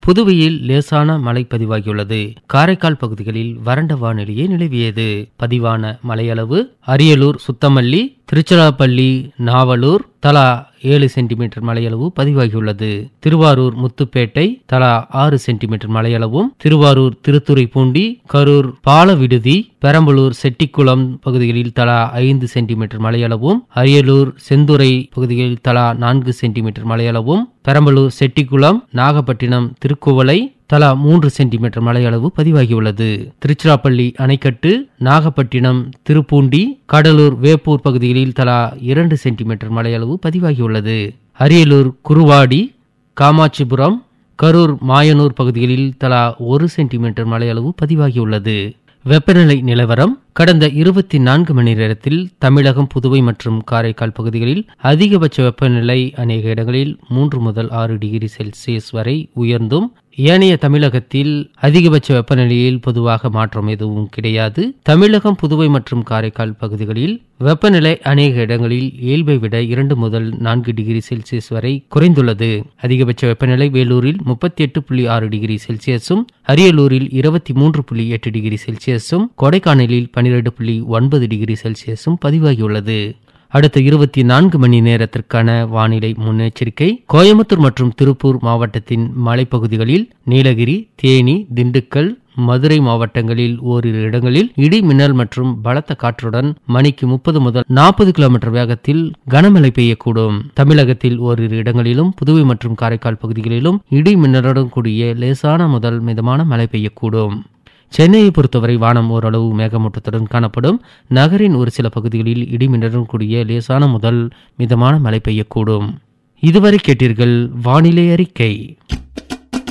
புதுவையில் லேசான மழை பதிவாகியுள்ளது காரைக்கால் பகுதிகளில் வறண்ட வானிலையே நிலவியது பதிவான மழையளவு அரியலூர் சுத்தமல்லி திருச்சிராப்பள்ளி நாவலூர் தலா ஏழு சென்டிமீட்டர் மழையளவு பதிவாகியுள்ளது திருவாரூர் முத்துப்பேட்டை தலா ஆறு சென்டிமீட்டர் மழையளவும் திருவாரூர் திருத்துறைப்பூண்டி கரூர் பாலவிடுதி பெரம்பலூர் செட்டிக்குளம் பகுதிகளில் தலா ஐந்து சென்டிமீட்டர் மழையளவும் அரியலூர் செந்துறை பகுதிகளில் தலா நான்கு சென்டிமீட்டர் மழையளவும் பெரம்பலூர் செட்டிக்குளம் நாகப்பட்டினம் திருக்குவளை தலா மூன்று சென்டிமீட்டர் மழையளவு பதிவாகியுள்ளது திருச்சிராப்பள்ளி அணைக்கட்டு நாகப்பட்டினம் திருப்பூண்டி கடலூர் வேப்பூர் பகுதிகளில் தலா இரண்டு சென்டிமீட்டர் மழையளவு பதிவாகியுள்ளது அரியலூர் குருவாடி காமாட்சிபுரம் கரூர் மாயனூர் பகுதிகளில் தலா ஒரு சென்டிமீட்டர் மழையளவு பதிவாகியுள்ளது வெப்பநிலை நிலவரம் கடந்த இருபத்தி நான்கு மணி நேரத்தில் தமிழகம் புதுவை மற்றும் காரைக்கால் பகுதிகளில் அதிகபட்ச வெப்பநிலை அநேக இடங்களில் மூன்று முதல் ஆறு டிகிரி செல்சியஸ் வரை உயர்ந்தும் ஏனைய தமிழகத்தில் அதிகபட்ச வெப்பநிலையில் பொதுவாக மாற்றம் எதுவும் கிடையாது தமிழகம் புதுவை மற்றும் காரைக்கால் பகுதிகளில் வெப்பநிலை அநேக இடங்களில் இயல்பை விட இரண்டு முதல் நான்கு டிகிரி செல்சியஸ் வரை குறைந்துள்ளது அதிகபட்ச வெப்பநிலை வேலூரில் முப்பத்தி எட்டு புள்ளி ஆறு டிகிரி செல்சியஸும் அரியலூரில் இருபத்தி மூன்று புள்ளி எட்டு டிகிரி செல்சியஸும் கொடைக்கானலில் பனிரெண்டு புள்ளி ஒன்பது டிகிரி செல்சியஸும் பதிவாகியுள்ளது அடுத்த இருபத்தி நான்கு மணி நேரத்திற்கான வானிலை முன்னெச்சரிக்கை கோயம்புத்தூர் மற்றும் திருப்பூர் மாவட்டத்தின் மலைப்பகுதிகளில் நீலகிரி தேனி திண்டுக்கல் மதுரை மாவட்டங்களில் ஓரிரு இடங்களில் இடி மின்னல் மற்றும் பலத்த காற்றுடன் மணிக்கு முப்பது முதல் நாற்பது கிலோமீட்டர் வேகத்தில் கனமழை பெய்யக்கூடும் தமிழகத்தில் ஓரிரு இடங்களிலும் புதுவை மற்றும் காரைக்கால் பகுதிகளிலும் இடி மின்னலுடன் கூடிய லேசான முதல் மிதமான மழை பெய்யக்கூடும் சென்னையை பொறுத்தவரை வானம் ஓரளவு மேகமூட்டத்துடன் காணப்படும் நகரின் ஒரு சில பகுதிகளில் இடிமின்னலுடன் கூடிய லேசான முதல் மிதமான மழை பெய்யக்கூடும் இதுவரை கேட்டீர்கள் வானிலை அறிக்கை